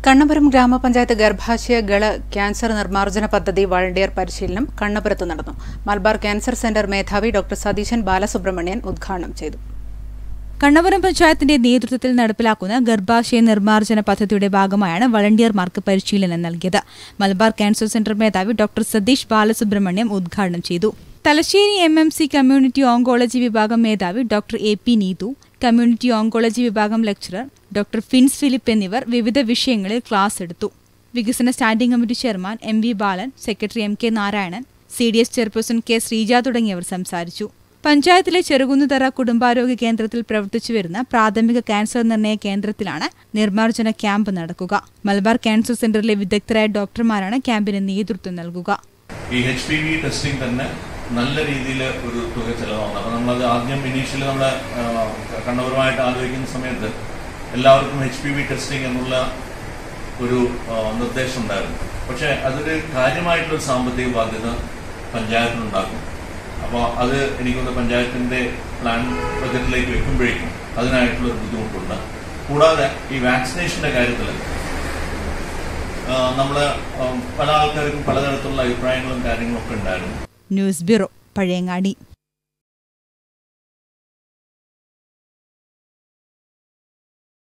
കണ്ണപുരം ഗ്രാമപഞ്ചായത്ത് ഗർഭാശയ ഗള ക്യാൻസർ നിർമ്മാർജ്ജന പദ്ധതി വളണ്ടിയർ പരിശീലനം കണ്ണപുരത്ത് നടന്നു മലബാർ ക്യാൻസർ സെന്റർ മേധാവി ഡോക്ടർ സതീശൻ ബാലസുബ്രഹ്മണ്യൻ ഉദ്ഘാടനം ചെയ്തു കണ്ണപുരം പഞ്ചായത്തിന്റെ നേതൃത്വത്തിൽ നടപ്പിലാക്കുന്ന ഗർഭാശയ നിർമ്മാർജ്ജന പദ്ധതിയുടെ ഭാഗമായാണ് വളണ്ടിയർമാർക്ക് പരിശീലനം നൽകിയത് മലബാർ ക്യാൻസർ സെന്റർ മേധാവി ഡോക്ടർ സതീഷ് ബാലസുബ്രഹ്മണ്യം ഉദ്ഘാടനം ചെയ്തു Thalassery M M C community oncology വിഭാഗം മേധാവി doctor A P Neethu community oncology വിഭാഗം ലെക്ചറർ ഡോക്ടർ ഫിൻസ് ഫിലിപ്പ് എന്നിവർ വിവിധ വിഷയങ്ങളിൽ ക്ലാസ് എടുത്തു വികസന standing committee chairman M V Balan secretary M K Narayanan C D S chairperson K Sreeja തുടങ്ങിയവർ സംസാരിച്ചു പഞ്ചായത്തിലെ ചെറുകുന്നുതറ കുടുംബാരോഗ്യ കേന്ദ്രത്തിൽ പ്രവർത്തിച്ചു വരുന്ന പ്രാഥമിക ക്യാൻസർ നിർണയ കേന്ദ്രത്തിലാണ് നിർമ്മാർജ്ജന ക്യാമ്പ് നടക്കുക മലബാർ ക്യാൻസർ സെന്ററിലെ വിദഗ്ധരായ ഡോക്ടർമാരാണ് ക്യാമ്പിന് നേതൃത്വം നൽകുക ഈ എച്ച് പി വി ടെസ്റ്റിംഗ് തന്നെ നല്ല രീതിയിൽ ഒരു തുക ചെലവാണ് അപ്പൊ നമ്മളത് ആദ്യം ഇനീഷ്യലി നമ്മൾ കണ്ണപരമായിട്ട് ആലോചിക്കുന്ന സമയത്ത് എല്ലാവർക്കും എച്ച് പി വി ടെസ്റ്റിംഗ് എന്നുള്ള ഒരു ആ, നിർദ്ദേശം ഉണ്ടായിരുന്നു പക്ഷെ അതൊരു കാര്യമായിട്ടുള്ള സാമ്പത്തിക ബാധ്യത പഞ്ചായത്തിനുണ്ടാക്കും അപ്പോൾ അത് എനിക്കൊന്ന് പഞ്ചായത്തിന്റെ പ്ലാൻ ബജറ്റിലേക്ക് വെക്കുമ്പോഴേക്കും അതിനായിട്ടുള്ള ഒരു ബുദ്ധിമുട്ടുണ്ട് കൂടാതെ ഈ വാക്സിനേഷന്റെ കാര്യത്തിൽ നമ്മൾ പല ആൾക്കാർക്കും പലതരത്തിലുള്ള അഭിപ്രായങ്ങളും കാര്യങ്ങളും ഒക്കെ ഉണ്ടായിരുന്നു ന്യൂസ് ബ്യൂറോ പഴയങ്ങാടി